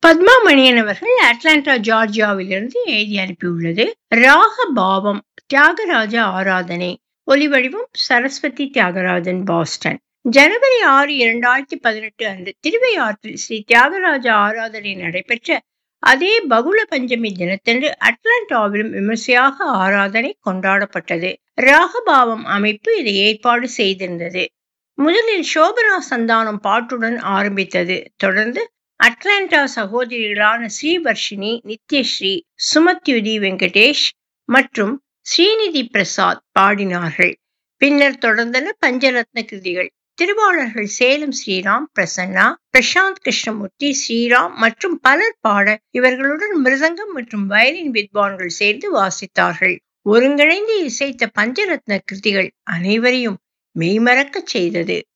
பத்மா மணியன் அவர்கள் அட்லாண்டா ஜார்ஜியாவிலிருந்து எழுதி அனுப்பியுள்ளது ராக பாவம் தியாகராஜ ஆராதனை ஒலிவடிவம் சரஸ்வதி தியாகராஜன் பாஸ்டன் ஜனவரி ஆறு இரண்டாயிரத்தி பதினெட்டு அன்று திருவையாற்றில் ஸ்ரீ தியாகராஜ ஆராதனை நடைபெற்ற அதே பகுள பஞ்சமி தினத்தன்று அட்லாண்டாவிலும் விமர்சையாக ஆராதனை கொண்டாடப்பட்டது ராகபாவம் அமைப்பு இதை ஏற்பாடு செய்திருந்தது முதலில் சோபனா சந்தானம் பாட்டுடன் ஆரம்பித்தது தொடர்ந்து அட்லாண்டா சகோதரிகளான ஸ்ரீவர்ஷினி நித்யஸ்ரீ சுமத்யுதி வெங்கடேஷ் மற்றும் ஸ்ரீநிதி பிரசாத் பாடினார்கள் பின்னர் தொடர்ந்தன பஞ்சரத்ன கிருதிகள் திருவாளர்கள் சேலம் ஸ்ரீராம் பிரசன்னா பிரசாந்த் கிருஷ்ணமூர்த்தி ஸ்ரீராம் மற்றும் பலர் பாட இவர்களுடன் மிருதங்கம் மற்றும் வயலின் வித்வான்கள் சேர்ந்து வாசித்தார்கள் ஒருங்கிணைந்து இசைத்த பஞ்சரத்ன கிருதிகள் அனைவரையும் மெய்மறக்கச் செய்தது